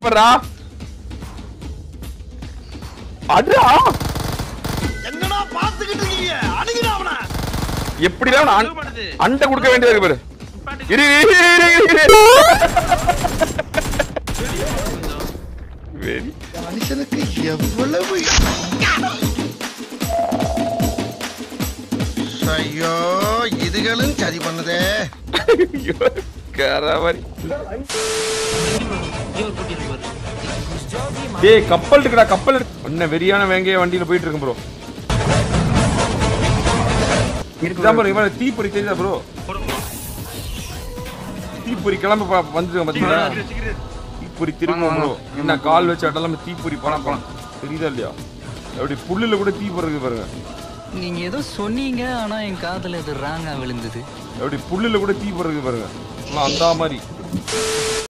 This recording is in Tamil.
எப்படா அடா என்னடா பாத்துக்கிட்டு இருக்கீங்க அணுகிடா அவன எப்படிதான் நான் அது பண்ணுது. அண்டை கொடுக்க வேண்டியது இருக்கு பாரு நிப்பாட்டு. இரு இரு, இரு, இரு, இரு. வெரி மனுஷனுக்கு எவ்வளவு ஐயோ இதுகளும் சரி பண்ணுதே ஐயோ, கராவரி ஐயோ, ஒரு குட்டி இருக்கு பாரு. டேய் கப்பல் இருக்குடா கப்பல் இருக்கு என்ன வெறியான வேங்கைய வண்டியில போயிட்டு இருக்கு ப்ரோ இருக்குதான் ப்ரோ இவன் தீப்பொறி தெரியுதா ப்ரோ போடு, போடு. தீப்பொறி கிளம்ப பா- வந்துருக்க பாத்தீங்களா சீக்கிரம், சீக்கிரம். தீப்பொறி திரும்ப ப்ரோ என்ன கால் வச்சு அடலாம தீப்பொறி பணம் பணம் தெரியுதா இல்லையா அப்படி புல்லுல கூட தீ போறது பாருங்க நீங்க ஏதோ சொன்னீங்க ஆனா என் காதுல இது ராங்கா விழுந்தது அப்படி புல்லுல கூட தீ போறது பாருங்க எல்லாம் அந்த மாதிரி